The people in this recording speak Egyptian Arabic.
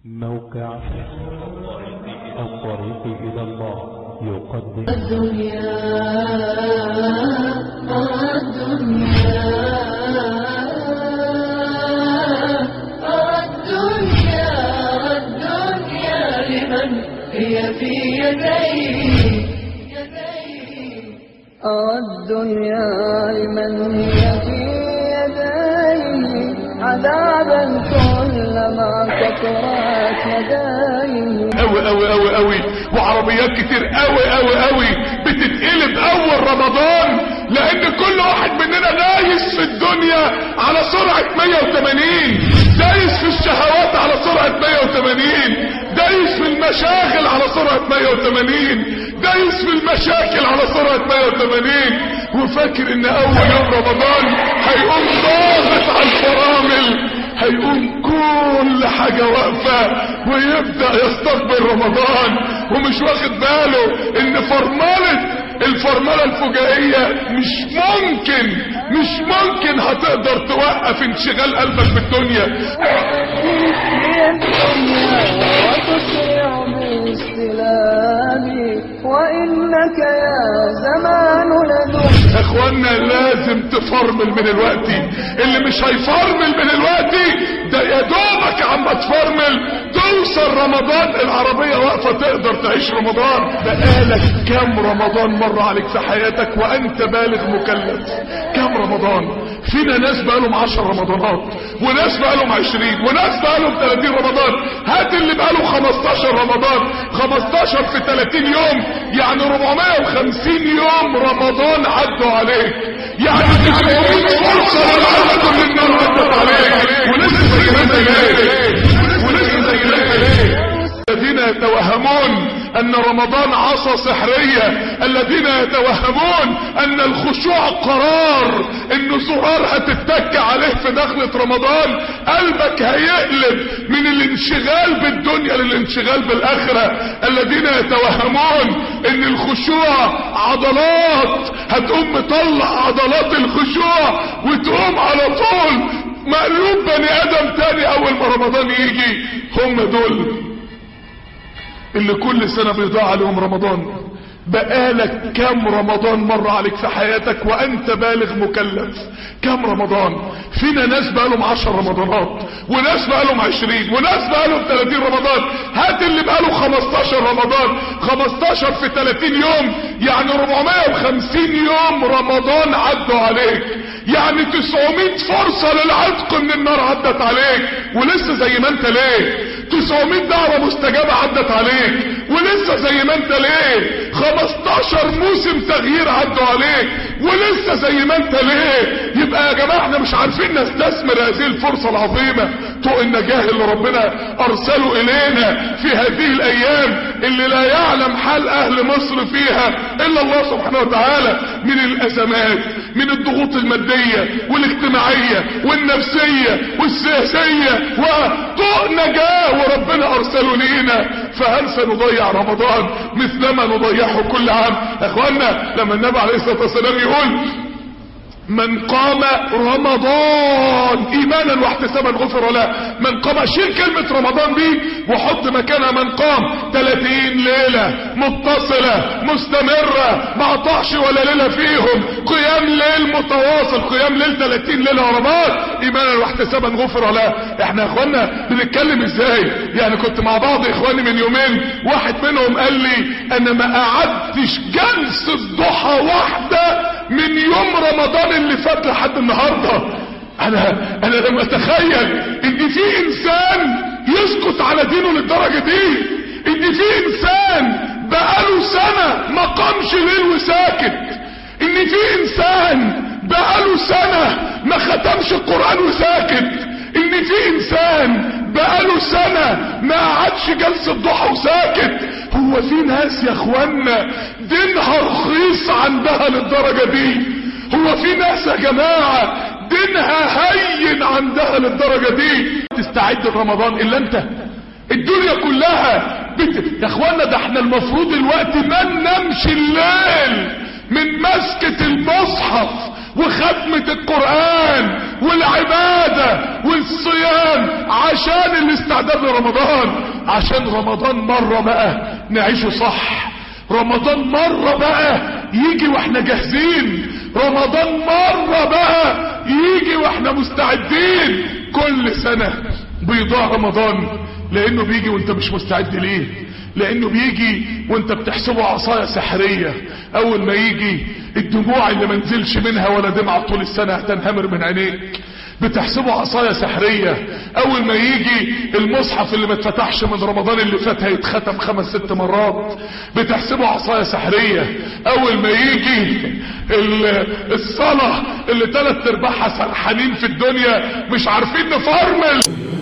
موقع الطريق إلى الله يقدم الدنيا الدنيا الدنيا الدنيا لمن هي في يديه الدنيا لمن هي في يديه عذابا كلما كثرت يديه قوي قوي قوي قوي وعربيات كتير قوي قوي قوي بتتقلب اول رمضان لان كل واحد مننا دايس في الدنيا على سرعة 180 دايس في الشهوات على سرعة 180 دايس في المشاغل على سرعة 180 دايس في المشاكل على سرعة 180 وفاكر ان اول يوم رمضان هيقوم ضاغط على الفرامل هيقوم كل حاجة واقفة ويبدأ يستقبل رمضان ومش واخد باله ان فرملة الفرملة الفجائية مش ممكن مش ممكن هتقدر توقف انشغال قلبك بالدنيا هي الدنيا وتسرع باستلامي وإنك يا زمان لذو يا اخوانا لازم تفرمل من الوقت اللي مش هيفرمل من الوقت ده يا دوبك عم تفرمل توصل رمضان العربية واقفة تقدر تعيش رمضان بقالك كام رمضان مر عليك في حياتك وانت بالغ مكلف كام رمضان فينا ناس بقالهم عشر رمضانات وناس بقالهم عشرين وناس بقالهم تلاتين رمضان هات اللي بقاله خمستاشر رمضان خمستاشر في تلاتين يوم يعني ربعمية وخمسين يوم رمضان عدوا عليك يعني تسعين فرصة للعدد من النار عدت عليك ولسه زي ما انت جاي ولسه زي ما انت جاي الذين يتوهمون ان رمضان عصا سحرية الذين يتوهمون ان الخشوع قرار ان زرار هتتك عليه في دخلة رمضان قلبك هيقلب من الانشغال بالدنيا للانشغال بالاخرة الذين يتوهمون ان الخشوع عضلات هتقوم مطلع عضلات الخشوع وتقوم على طول مقلوب بني ادم تاني اول ما رمضان يجي هم دول اللي كل سنة بيضيع عليهم رمضان بقالك كام رمضان مر عليك في حياتك وانت بالغ مكلف كام رمضان فينا ناس بقالهم عشر رمضانات وناس بقالهم عشرين وناس بقالهم تلاتين رمضان هات اللي بقاله خمستاشر رمضان خمستاشر في تلاتين يوم يعني ربعمية وخمسين يوم رمضان عدوا عليك يعني تسعمائة فرصة للعتق من النار عدت عليك ولسه زي ما انت ليه 900 دعوة مستجابة عدت عليك ولسه زي ما انت ليه 15 موسم تغيير عدوا عليك ولسه زي ما انت ليه يبقى يا جماعة احنا مش عارفين نستثمر هذه الفرصة العظيمة طوق النجاة اللي ربنا ارسله الينا في هذه الايام اللي لا يعلم حال اهل مصر فيها الا الله سبحانه وتعالى من الازمات من الضغوط المادية والاجتماعية والنفسية والسياسية وطوق نجاة وربنا ارسله لينا فهل سنضيع رمضان مثلما نضيعه كل عام يا اخوانا لما النبي عليه الصلاة والسلام يقول من قام رمضان ايمانا واحتسابا غفر له من قام شيل كلمة رمضان دي وحط مكانها من قام 30 ليلة متصلة مستمرة ما قطعش ولا ليلة فيهم قيام ليل متواصل قيام ليل 30 ليلة ورا بعض ايمانا واحتسابا غفر له احنا يا اخوانا بنتكلم ازاي يعني كنت مع بعض اخواني من يومين واحد منهم قال لي انا ما قعدتش جلسة ضحى واحدة من يوم رمضان اللي فات لحد النهاردة انا انا لما اتخيل ان في انسان يسكت على دينه للدرجة دي ان في انسان بقاله سنة ما قامش ليل وساكت ان في انسان بقاله سنة ما ختمش القرآن وساكت ان في انسان بقاله سنة ما قعدش جلسة ضحى وساكت هو في ناس يا اخوانا دينها رخيص عندها للدرجة دي هو في ناس يا جماعة دينها هين عندها للدرجة دي تستعد لرمضان الا انت الدنيا كلها بت... يا اخوانا ده احنا المفروض الوقت ما ننامش الليل من مسكة المصحف وختمة القرآن والعبادة والصيام عشان الاستعداد لرمضان عشان رمضان مرة بقى نعيشه صح رمضان مرة بقى يجي واحنا جاهزين رمضان مرة بقى يجي واحنا مستعدين كل سنة بيضيع رمضان لانه بيجي وانت مش مستعد ليه لانه بيجي وانت بتحسبه عصاية سحرية اول ما يجي الدموع اللي منزلش منها ولا دمعة طول السنة هتنهمر من عينيك بتحسبه عصاية سحرية اول ما يجي المصحف اللي ما اتفتحش من رمضان اللي فات هيتختم خمس ست مرات بتحسبه عصاية سحرية اول ما يجي ال- الصلاة اللي تلات ارباعها سرحانين في الدنيا مش عارفين نفرمل